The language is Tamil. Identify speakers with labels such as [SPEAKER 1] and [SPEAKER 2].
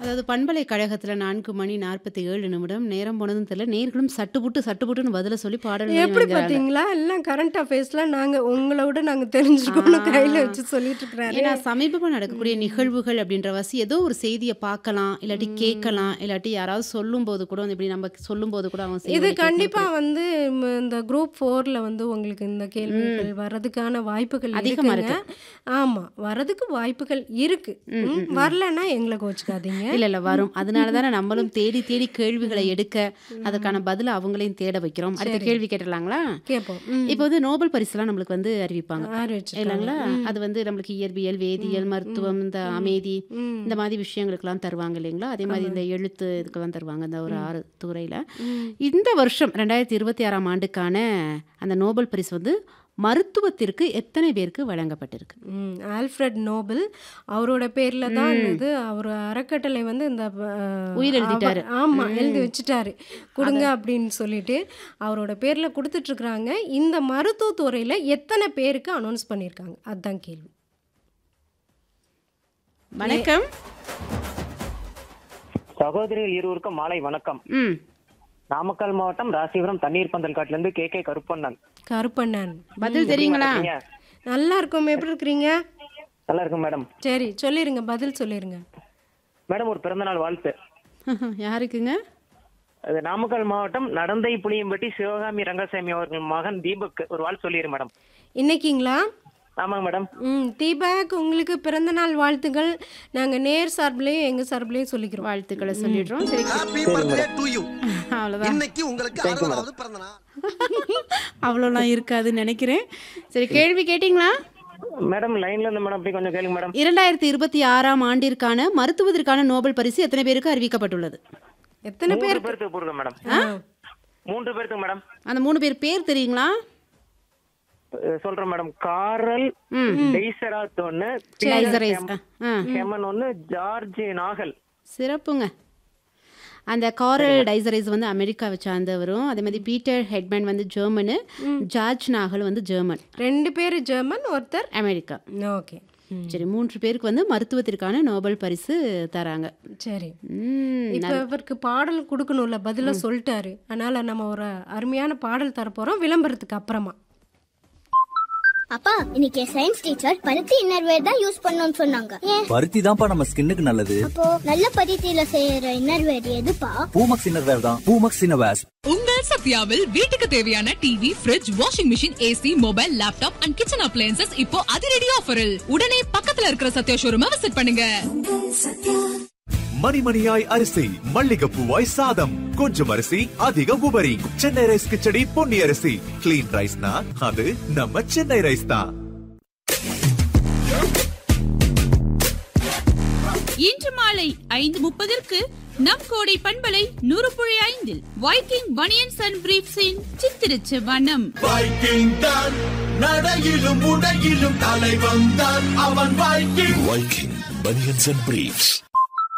[SPEAKER 1] அதாவது பண்பலை கழகத்துல 4 மணி 47 நிமிடம். நேரம் போனதும் தெரியல. நேயர்களும் சட்டுப்புட்டு சட்டுப்புட்டுன்னு பதில சொல்லி பாடல்
[SPEAKER 2] எப்படி
[SPEAKER 1] வாங்குறாங்க.
[SPEAKER 2] பார்த்தீங்களா? எல்லாம் கரண்ட் அஃபேர்ஸ்லாம் நாங்க உங்கள விட நாங்க தெரிஞ்சுக்கணும் கையில வச்சு சொல்லிட்டு இருக்கிறாரு.
[SPEAKER 1] ஏன்னா சமீபமா நடக்கக்கூடிய நிகழ்வுகள் அப்படின்ற வாசி ஏதோ ஒரு செய்திய பார்க்கலாம், இல்லாட்டி கேட்கலாம், இல்லாட்டி யாராவது சொல்லும்போது கூட வந்து இப்படி நம்ம சொல்லும்போது கூட அவங்க
[SPEAKER 2] இது
[SPEAKER 1] செய்திகளை
[SPEAKER 2] கண்டிப்பா
[SPEAKER 1] கேட்கும்போது
[SPEAKER 2] வந்து ம், இந்த குரூப் 4ல வந்து உங்களுக்கு இந்த கேள்விகள் வர்றதுக்கான வாய்ப்புகள்
[SPEAKER 1] அதிகமா
[SPEAKER 2] இருக்குங்க. ஆமா வரதுக்கு வாய்ப்புகள் இருக்கு. ம், வரலன்னா எங்களை கோச்சுக்காதீங்க.
[SPEAKER 1] இல்ல இல்ல வரும். அதனால தானே நம்மளும் தேடி தேடி கேள்விகளை எடுக்க அதற்கான பதில அவங்களையும் தேட வைக்கிறோம். அடுத்த
[SPEAKER 2] சரி.
[SPEAKER 1] கேள்வி கேட்டலாங்களா?
[SPEAKER 2] கேட்போம். ம்.
[SPEAKER 1] இப்போ வந்து நோபல் பரிசுலாம் நம்மளுக்கு வந்து அறிவிப்பாங்க.
[SPEAKER 2] அறிவிச்சிருக்காங்க.
[SPEAKER 1] இல்லைங்களா?
[SPEAKER 2] ம்.
[SPEAKER 1] அது வந்து நம்மளுக்கு இயற்பியல், வேதியியல், மருத்துவம், இந்த அமைதி
[SPEAKER 2] ம்.
[SPEAKER 1] இந்த மாதிரி விஷயங்களுக்கெல்லாம் தருவாங்க இல்லைங்களா? அதே மாதிரி
[SPEAKER 2] ஆமா.
[SPEAKER 1] இந்த எழுத்து இதுக்கெல்லாம் தருவாங்க இந்த ஒரு ஆறு துறையில.
[SPEAKER 2] ம்.
[SPEAKER 1] இந்த வருஷம் 2026ஆம் ஆண்டுக்கான அந்த நோபல் பரிசு வந்து மருத்துவத்திற்கு எத்தனை பேருக்கு வழங்கப்பட்டிருக்கு?
[SPEAKER 2] ம். ஆல்ஃபிரட் நோபல் அவரோட பேர்ல தான்
[SPEAKER 1] ம்.
[SPEAKER 2] இது அவர் அறக்கட்டளை வந்து இந்த அஹ்,
[SPEAKER 1] உயிர் எழுதிட்டாரு.
[SPEAKER 2] அவ- ஆமா எழுதி
[SPEAKER 1] ம்.
[SPEAKER 2] வச்சுட்டாரு கொடுங்க அப்படின்னு சொல்லிட்டு அவரோட பேர்ல கொடுத்துட்டு இருக்காங்க இந்த மருத்துவத்துறையில எத்தனை பேருக்கு அனௌன்ஸ் பண்ணியிருக்காங்க அதுதான் கேள்வி
[SPEAKER 1] வணக்கம்.
[SPEAKER 3] சகோதரிகள் இருவருக்கும் மாலை வணக்கம்
[SPEAKER 1] ம்.
[SPEAKER 3] நாமக்கல் மாவட்டம் ராசிபுரம் தண்ணீர் பந்தல் காட்டுல இருந்து கே கே கருப்பண்ணன்
[SPEAKER 2] கருப்பண்ணன்
[SPEAKER 1] பதில்
[SPEAKER 2] ம்.
[SPEAKER 1] தெரியுங்களா?
[SPEAKER 3] இருக்கீங்க?
[SPEAKER 2] நல்லா இருக்கும் எப்படி இருக்கிறீங்க
[SPEAKER 3] நல்லா இருக்கும் மேடம்
[SPEAKER 2] சரி சொல்லிருங்க பதில் சொல்லிருங்க
[SPEAKER 3] மேடம் ஒரு பிறந்தநாள் வாழ்த்து
[SPEAKER 1] யாருக்குங்க?
[SPEAKER 3] அது நாமக்கல் மாவட்டம் நடந்தை புளியம்பட்டி சிவகாமி ரங்கசாமி அவர்கள் மகன் தீபக் ஒரு வாழ்த்து சொல்லிடு மேடம்
[SPEAKER 2] இன்னைக்குங்களா
[SPEAKER 3] ஆமாங்க மேடம்
[SPEAKER 2] ம் தீபக் உங்களுக்கு பிறந்தநாள் வாழ்த்துக்கள் நாங்க நேர் சார்பிலையும் எங்க சார்பிலையும் சொல்லிக்கிறோம்
[SPEAKER 1] வாழ்த்துக்களை சொல்லிடுறோம். சரி
[SPEAKER 4] ஹாப்பி
[SPEAKER 3] சரி
[SPEAKER 4] பர்த்டே
[SPEAKER 3] மேடம்
[SPEAKER 4] டு யூ
[SPEAKER 1] அவ்வளவுதான்.
[SPEAKER 4] இன்னைக்கு உங்களுக்கு
[SPEAKER 3] Thank you,
[SPEAKER 4] அறுபதாவது பிறந்த நாள்
[SPEAKER 1] அவ்வளோலாம் இருக்காதுன்னு நினைக்கிறேன். சரி கேள்வி கேட்டிங்களா?
[SPEAKER 3] மேடம் லைன்ல இருந்து மேடம் அப்படி கொஞ்சம் கேளுங்க மேடம்
[SPEAKER 1] 2026ஆம் ஆண்டிற்கான மருத்துவத்திற்கான நோபல் பரிசு எத்தனை பேருக்கு அறிவிக்கப்பட்டுள்ளது?
[SPEAKER 2] எத்தனை
[SPEAKER 3] மூன்று
[SPEAKER 2] பேருக்கு
[SPEAKER 3] பேருக்கு போடுங்க மேடம்
[SPEAKER 2] ஆ.
[SPEAKER 3] மூன்று பேருக்கு மேடம்
[SPEAKER 1] அந்த மூணு பேர் பேர் தெரியுங்களா?
[SPEAKER 3] அஹ் சொல்றேன் மேடம் காரல்
[SPEAKER 1] ம்.
[SPEAKER 3] டெய்சராத் ஒன்னு
[SPEAKER 1] டைசரைஸ். ஆ.
[SPEAKER 3] ஹெமன் ஒன்னு ஜார்ஜ் நாகல்
[SPEAKER 1] சிறப்புங்க. அந்த காரல் டைசரைஸ் வந்து அமெரிக்காவை சார்ந்தவரும் அதே மாதிரி பீட்டர் ஹெட்மேன் வந்து ஜெர்மனு ஜார்ஜ் நாகல் வந்து ஜெர்மன்
[SPEAKER 2] ரெண்டு பேர் ஜெர்மன் ஒருத்தர்
[SPEAKER 1] அமெரிக்கா
[SPEAKER 2] ஓகே
[SPEAKER 1] சரி மூன்று பேருக்கு வந்து மருத்துவத்திற்கான நோபல் பரிசு தராங்க
[SPEAKER 2] சரி
[SPEAKER 1] ம்,
[SPEAKER 2] இப்போ இவருக்கு பாடல் கொடுக்கணும்ல பதில சொல்லிட்டாரு அதனால நம்ம ஒரு அருமையான பாடல் தரப்போறோம் விளம்பரத்துக்கு அப்புறமா
[SPEAKER 5] அப்பா இன்னைக்கு சயின்ஸ் டீச்சர் பருத்தி இன்னர்வேர் தான் யூஸ் பண்ணணும்னு சொன்னாங்க ஏன்
[SPEAKER 6] பருத்தி தான்ப்பா நம்ம ஸ்கின்னுக்கு நல்லது
[SPEAKER 5] அப்போ நல்ல பருத்தியில செய்யற இன்னர்வேர் எதுப்பா
[SPEAKER 6] பூமக்ஸ் இன்னர்வேர் தான் பூமக்ஸ் இன்னர்வேர்ஸ்
[SPEAKER 7] உங்கள் சத்யாவில் வீட்டுக்கு தேவையான TV fridge washing machine AC mobile laptop and kitchen appliances இப்போ அதிரடி ஆஃபரில் உடனே பக்கத்துல இருக்கிற சத்யா ஷோரூமை விசிட் பண்ணுங்க
[SPEAKER 8] மணிமணியாய் அரிசி மல்லிகைப்பூவாய் சாதம் கொஞ்சம் அரிசி அதிக உபரி சென்னை ரைஸ் கிச்சடி பொன்னி அரிசி கிளீன் ரைஸ்னா அது நம்ம சென்னை ரைஸ் தான்
[SPEAKER 9] இன்று மாலை ஐந்து முப்பதற்கு நம் கோடை பண்பலை நூறு புள்ளி ஐந்தில் வைக்கிங் பனியன்ஸ் அண்ட் பிரீப்ஸின் சித்திரச்சு வனம்
[SPEAKER 8] வைக்கிங் தான் நடையிலும் உடையிலும் தலைவன் தான் அவன் Viking Viking banians and briefs